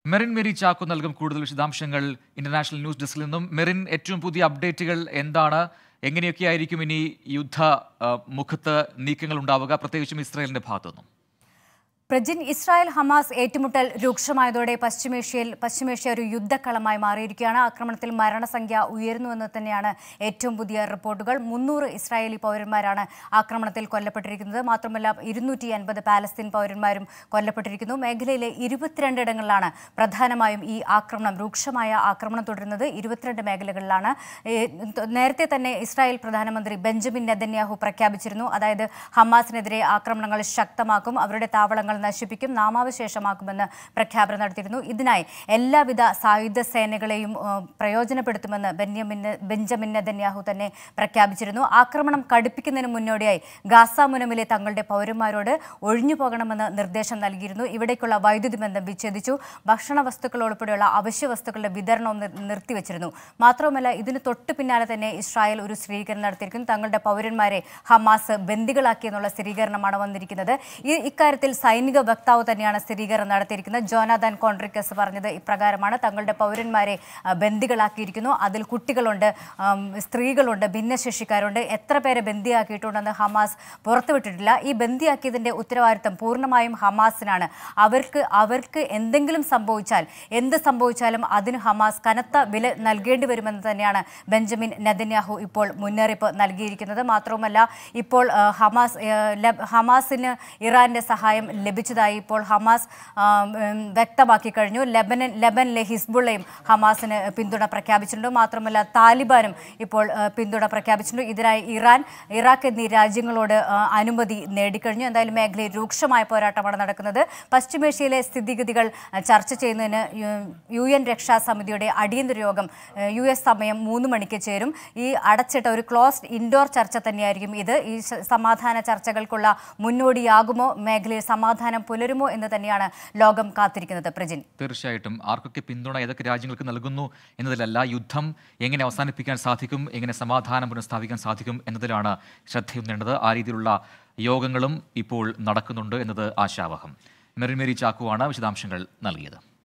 Merin Maria Chacko നൽകും കൂടുതൽ വിശദാംശങ്ങൾ ഇന്റർനാഷണൽ ന്യൂസ് ഡെസ്കിൽ നിന്നും മെറിൻ ഏറ്റവും പുതിയ അപ്ഡേറ്റുകൾ എന്താണ് എങ്ങനെയൊക്കെയായിരിക്കും ഇനി യുദ്ധ ആ, മുഖത്ത് നീക്കങ്ങൾ ഉണ്ടാവുക പ്രത്യേകിച്ചും ഇസ്രായേലിന്റെ ഭാഗത്തുനിന്നും പ്രജിൻ ഇസ്രായേൽ ഹമാസ് ഏറ്റുമുട്ടൽ രൂക്ഷമായതോടെ പശ്ചിമേഷ്യയിൽ പശ്ചിമേഷ്യ ഒരു യുദ്ധക്കളമായി മാറിയിരിക്കുകയാണ് ആക്രമണത്തിൽ മരണസംഖ്യ ഉയരുന്നുവെന്ന് തന്നെയാണ് ഏറ്റവും പുതിയ റിപ്പോർട്ടുകൾ മുന്നൂറ് ഇസ്രായേലി പൗരന്മാരാണ് ആക്രമണത്തിൽ കൊല്ലപ്പെട്ടിരിക്കുന്നത് മാത്രമല്ല ഇരുന്നൂറ്റി അൻപത് പാലസ്തീൻ പൗരന്മാരും കൊല്ലപ്പെട്ടിരിക്കുന്നു മേഖലയിലെ ഇരുപത്തിരണ്ടിടങ്ങളിലാണ് പ്രധാനമായും ഈ ആക്രമണം രൂക്ഷമായ ആക്രമണം തുടരുന്നത് ഇരുപത്തിരണ്ട് മേഖലകളിലാണ് ഏ, നേരത്തെ തന്നെ ഇസ്രായേൽ പ്രധാനമന്ത്രി ബെഞ്ചമിൻ നെതന്യാഹു പ്രഖ്യാപിച്ചിരുന്നു അതായത് ഹമാസിനെതിരെ ആക്രമണങ്ങൾ ശക്തമാക്കും അവരുടെ താവളങ്ങൾ നശിപ്പിക്കും നാമാവശേഷമാക്കുമെന്ന് പ്രഖ്യാപനം നടത്തിയിരുന്നു ഇതിനായി എല്ലാവിധ സായുധ സേനകളെയും ആ, പ്രയോജനപ്പെടുത്തുമെന്ന് ബെന്യമിൻ ബെഞ്ചമിൻ നെതന്യാഹു തന്നെ പ്രഖ്യാപിച്ചിരുന്നു ആക്രമണം കടുപ്പിക്കുന്നതിന് മുന്നോടിയായി ഗാസ മുനമിലെ തങ്ങളുടെ പൗരന്മാരോട് ഒഴിഞ്ഞു പോകണമെന്ന് നിർദ്ദേശം നൽകിയിരുന്നു ഇവിടേക്കുള്ള വൈദ്യുതി ബന്ധം വിച്ഛേദിച്ചു ഭക്ഷണ വസ്തുക്കൾ ഉൾപ്പെടെയുള്ള അവശ്യ വസ്തുക്കളുടെ വിതരണവും നിർ- നിർത്തിവച്ചിരുന്നു മാത്രവുമല്ല ഇതിന് തൊട്ടു പിന്നാലെ തന്നെ ഇസ്രായേൽ ഒരു സ്ഥിരീകരണം നടത്തിയിരിക്കുന്നു തങ്ങളുടെ പൗരന്മാരെ ഹമാസ് ബന്ദികളാക്കിയെന്നുള്ള സ്ഥിരീകരണമാണ് വന്നിരിക്കുന്നത് ഈ ഇക്കാര്യത്തിൽ സൈനിക വക്താവ് തന്നെയാണ് സ്ഥിരീകരണം നടത്തിയിരിക്കുന്നത് ജോനാഥാൻ കോൺട്രിക്കസ് പറഞ്ഞത് ഇപ്രകാരമാണ് തങ്ങളുടെ പൗരന്മാരെ ആ, ബന്ദികളാക്കിയിരിക്കുന്നു അതിൽ കുട്ടികളുണ്ട് ആം, സ്ത്രീകളുണ്ട് ഭിന്നശേഷിക്കാരുണ്ട് എത്ര പേരെ ബന്ദിയാക്കിയിട്ടുണ്ടെന്ന് ഹമാസ് പുറത്തുവിട്ടിട്ടില്ല ഈ ബന്ദിയാക്കിയതിന്റെ ഉത്തരവാദിത്തം പൂർണ്ണമായും ഹമാസിനാണ് അവർക്ക് അവർക്ക് എന്തെങ്കിലും സംഭവിച്ചാൽ എന്ത് സംഭവിച്ചാലും അതിന് ഹമാസ് കനത്ത വില നൽകേണ്ടി വരുമെന്ന് തന്നെയാണ് ബെഞ്ചമിൻ നെതന്യാഹു ഇപ്പോൾ മുന്നറിയിപ്പ് നൽകിയിരിക്കുന്നത് മാത്രവുമല്ല ഇപ്പോൾ ആ, ഹമാസ് ആ, ലബ്- ഹമാസിന് ഇറാന്റെ സഹായം ലഭിച്ചതായി ഇപ്പോൾ ഹമാസ് ആ, ഉം, വ്യക്തമാക്കി കഴിഞ്ഞു ലെബനൻ ലെബനിലെ ഹിസ്ബുള്ളയും ഹമാസിന് പിന്തുണ പ്രഖ്യാപിച്ചിട്ടുണ്ട് മാത്രമല്ല താലിബാനും ഇപ്പോൾ ആ, പിന്തുണ പ്രഖ്യാപിച്ചിട്ടുണ്ട് ഇതിനായി ഇറാൻ ഇറാഖ് എന്നീ രാജ്യങ്ങളോട് ആ, അനുമതി നേടിക്കഴിഞ്ഞു എന്തായാലും മേഖലയിൽ രൂക്ഷമായ പോരാട്ടമാണ് നടക്കുന്നത് പശ്ചിമേഷ്യയിലെ സ്ഥിതിഗതികൾ ആ, ചർച്ച ചെയ്യുന്നതിന് യു- യു എൻ രക്ഷാസമിതിയുടെ അടിയന്തര യോഗം ആ, യു എസ് സമയം മൂന്ന് മണിക്ക് ചേരും ഈ അടച്ചിട്ട ഒരു ക്ലോസ്ഡ് ഇൻഡോർ ചർച്ച തന്നെയായിരിക്കും ഇത് ഈ സ- സമാധാന ചർച്ചകൾക്കുള്ള മുന്നോടിയാകുമോ മേഖലയിൽ സമാധാനം പുലരുമോ എന്ന് തന്നെയാണ് ലോകം കാത്തിരിക്കുന്നത് പ്രജിൻ തീർച്ചയായിട്ടും ആർക്കൊക്കെ പിന്തുണ ഏതൊക്കെ രാജ്യങ്ങൾക്ക് നൽകുന്നു എന്നതിലല്ല യുദ്ധം എങ്ങനെ അവസാനിപ്പിക്കാൻ സാധിക്കും എങ്ങനെ സമാധാനം പുനഃസ്ഥാപിക്കാൻ സാധിക്കും എന്നതിലാണ് ശ്രദ്ധയുന്നേണ്ടത് ആ രീതിയിലുള്ള യോഗങ്ങളും ഇപ്പോൾ നടക്കുന്നുണ്ട് എന്നത് ആശാവഹം മെറിമേരി ചാക്കുവാണ് വിശദാംശങ്ങൾ നൽകിയത്